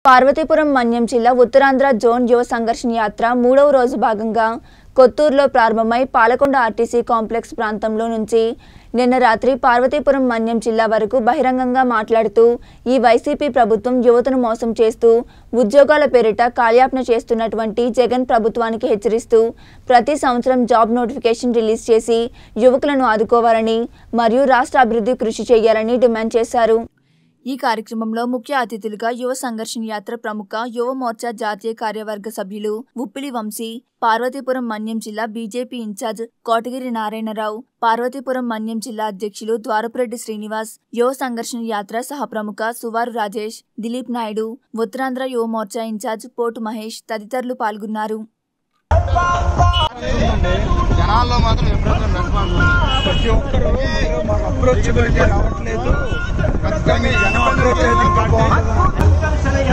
పార్వతీపురం మన్యం జిల్లా ఉత్తరాంధ్ర జోన్ యువ సంఘర్షణ యాత్ర మూడవ రోజు భాగంగా కొత్తూరులో ప్రారంభమై పాలకొండ ఆర్టీసీ కాంప్లెక్స్ ప్రాంతంలో నుంచి నిన్న రాత్రి పార్వతీపురం మన్యం జిల్లా వరకు బహిరంగంగా మాట్లాడుతూ ఈ వైసీపీ ప్రభుత్వం యువతను మోసం చేస్తూ ఉద్యోగాల పేరిట కాల్యాపన చేస్తున్నటువంటి జగన్ ప్రభుత్వానికి హెచ్చరిస్తూ ప్రతి సంవత్సరం జాబ్ నోటిఫికేషన్ రిలీజ్ చేసి యువకులను ఆదుకోవాలని మరియు రాష్ట్ర అభివృద్ధి కృషి చేయాలని డిమాండ్ చేశారు ఈ కార్యక్రమంలో ముఖ్య అతిథులుగా యువ సంఘర్షణ యాత్ర ప్రముఖ యువ మోర్చా జాతీయ కార్యవర్గ సభ్యులు ఉప్పిలి వంశీ పార్వతీపురం మన్యం జిల్లా బీజేపీ ఇన్ఛార్జ్ కోటగిరి నారాయణరావు పార్వతీపురం మన్యం జిల్లా అధ్యక్షులు ద్వారపురెడ్డి శ్రీనివాస్ యువ సంఘర్షణ యాత్ర సహ ప్రముఖ సువారు రాజేష్ దిలీప్ నాయుడు ఉత్తరాంధ్ర యువ మోర్చా ఇన్ఛార్జ్ పోటు మహేష్ తదితరులు పాల్గొన్నారు జనాల్లో మాత్రం ఎప్పుడైతే రెస్పాన్స్ ఉంది ప్రతి ఒక్కరు మీరు మాకు అప్రోచ్ పెడితే రావట్లేదు ఖచ్చితంగా జనం అప్రోచ్ అయితే ఇంకా బాగుంటుంది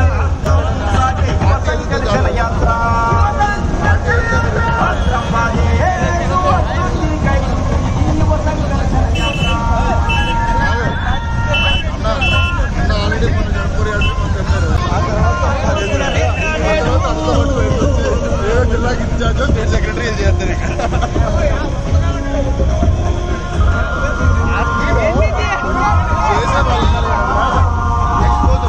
అన్న అన్న ఆల్రెడీ మన జనపూరి చెప్పారు ఆ తర్వాత అందులో ఒకటి బయటకు వచ్చి ఏ జిల్లాకి ఇన్ఛార్జ్ స్టేట్ సెక్రటరీ చేస్తారు ఇక్కడ చేసే వాళ్ళు ఎక్స్పోజ్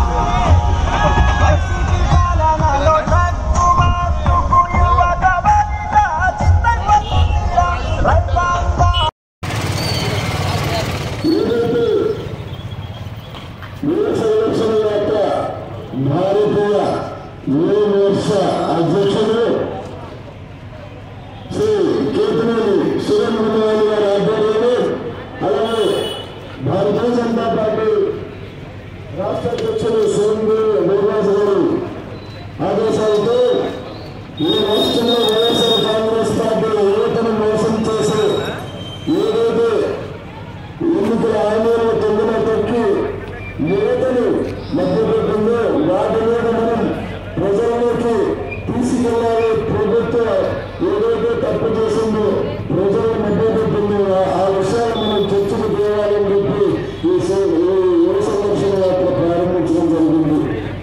వీర సంరక్షణ యొక్క భారతీయ యువ మోర్చా అధ్యక్షుడు శ్రీ కీర్తనేని సురేంద్రనాథ్ గారి ఆధ్వర్యంలో అలాగే భారతీయ జనతా పార్టీ రాష్ట్ర అధ్యక్షుడు సోము శ్రీనివాస్ గారు ఆదేశాలతో ఈ రాష్ట్రంలో వైఎస్ఆర్ కాంగ్రెస్ పార్టీ యువతను మోసం చేసి ఏదైతే ఎన్నికల హామీలను తొమ్మిది తొక్కి యువతను మధ్యపెట్టిందో వాటి మీద మనం ప్రజల్లోకి తీసుకెళ్ళాలి ప్రభుత్వం ఏదైతే తప్పు చేసిందో ప్రజలు మధ్యపెట్టిందో ఆ- ఆ విషయాలు మనం చర్చకు తేవాలని చెప్పి ఈ సే- ఈ యువ సంరక్షణ యాత్ర ప్రారంభించడం జరిగింది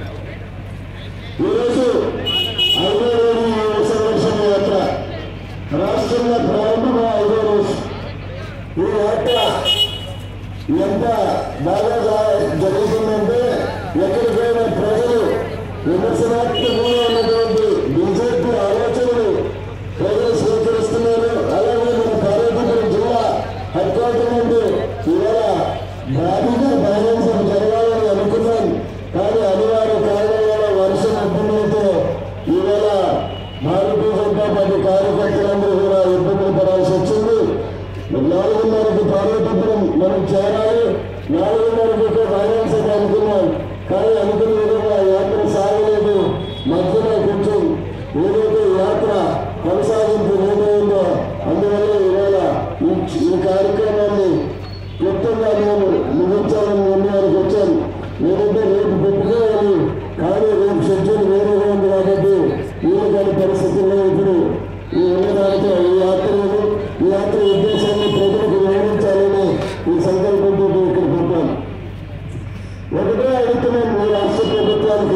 ఈరోజు ఐదో రోజు ఈ యువ సంరక్షణ యాత్ర రాష్ట్రంలో ప్రారంభమైన ఐదో రోజు ఈ యాత్ర ఎంత బాగా జా- జరుగుతుందంటే ఎక్కడికైనా ప్రజలు విమర్శనాత్మకంగా ఉన్నటువంటి బీజేపీ ఆలోచనలు ప్రజలు స్వీకరిస్తున్నారు అలాగే మన పార్వతీపురం జిల్లా హెడ్ క్వార్టర్ నుండి ఇవాళ భారీగా బహిరంగం జరగాలని అనుకున్నాం కానీ అనివార్య కారణాల వల్ల వర్షం ఇబ్బందులతో ఇవాళ భారతీయ జనతా పార్టీ కార్యకర్తలందరూ కూడా ఇబ్బందులు పడాల్సి వచ్చింది నాలుగున్నరకు పార్వతీపురం మనం చేరాలి నాలుగున్నరకు ఇక్కడ ఫైనాన్స్ అనుకున్నాం కానీ అనుకున్న విధంగా యాత్ర సాగలేదు మధ్యలో కొంచెం ఏదైతే యాత్ర కొనసాగింపు ఏదైందో అందువల్ల ఇవాళ ఈ- ఈ కార్యక్రమాన్ని క్లుప్తంగా నేను ముగించాలని నిర్ణయానికి వచ్చాను లేదంటే రేపు పెట్టుకోవాలి కానీ రేపు షెడ్యూల్ వేరేగా ఉంది కాబట్టి వీలు కాని పరిస్థితుల్లో ఇప్పుడు ఈ ఉన్నదానితో ఈ యాత్రలను ఈ యాత్ర ఉద్దేశాన్ని ప్రజలకు వివరించాలని ఈ సంకల్పంతో ఇక్కడ పంపాను ఒకటే అడుగుతున్నాను మీ రాష్ట్ర ప్రభుత్వానికి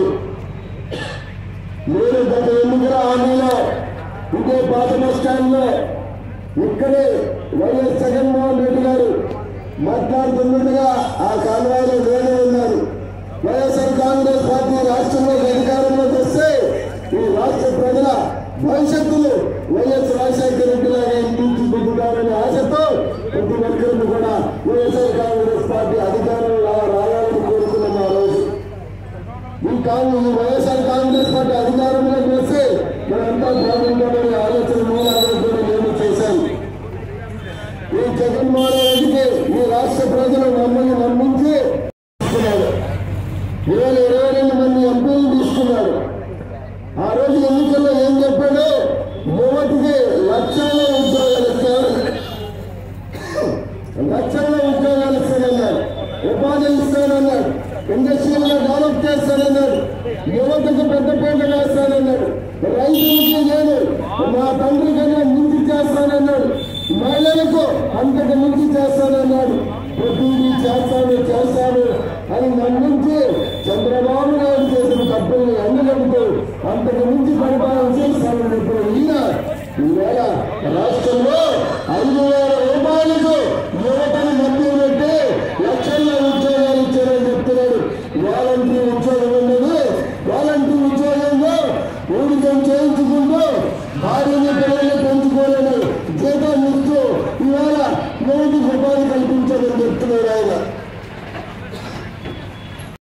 మీరు గత ఎన్నికల హామీలో ఇదే పాత బస్ స్టాండ్లో ఇక్కడే వైఎస్ జగన్మోహన్ రెడ్డి గారు మాట్లాడుతున్నట్టుగా ఆ కాలువలో వేరే ఉన్నారు వైఎస్ఆర్ కాంగ్రెస్ పార్టీ రాష్ట్రంలో అధికారంలోకి వస్తే ఈ రాష్ట్ర ప్రజల భవిష్యత్తులు వైఎస్ రాజశేఖర రెడ్డి లాగా తీర్చిదిద్దుతారనే ఆశతో ప్రతి ఒక్కరిని కూడా వైఎస్ఆర్ కాంగ్రెస్ పార్టీ అధికారంలో రా- రావాలని కోరుకున్నాం ఆ రోజు ఈ కాంగ్రెస్ ఈ వైఎస్ఆర్ కాంగ్రెస్ పార్టీ అధికారంలోకి వస్తే మనంతా బాగుంటామనే ఆలోచన మూలాలను నేను చేశాను ఈ జగన్మోహన్ రెడ్డికి ఈ రాష్ట్ర ప్రజలు మమ్మల్ని నమ్మించి ఇస్తున్నాడు ఇరవై ఇరవై రెండు మంది ఎంపీలు తీసుకున్నాడు ఆ రోజు ఎన్నికల్లో ఏం చెప్పాడు యువతికి లక్షల ఉద్యోగాలు ఇస్తాడు లక్షల ఉద్యోగాలు ఇస్తానన్నాడు ఉపాధి ఇస్తానన్నాడు ఇండస్ట్రీలో డెవలప్ చేస్తానన్నాడు యువతకు పెద్ద పేట వేస్తానన్నాడు రైతులకి నేను మా తండ్రి కన్నా మించి చేస్తానన్నాడు మహిళలకు అంతకు మించి చేస్తానన్నాడు ప్రతిదీ చేస్తాను చేస్తాను అని నమ్మించి చంద్రబాబు నాయుడు చేసిన తప్పుల్ని ఈవేళ రాష్ట్రంలో ఐదు వేల రూపాయలకు యువతని మధ్య పెట్టి లక్షల్లో ఉద్యోగాలు ఇచ్చారని చెప్తున్నాడు వాలంటీర్ ఉద్యోగాలు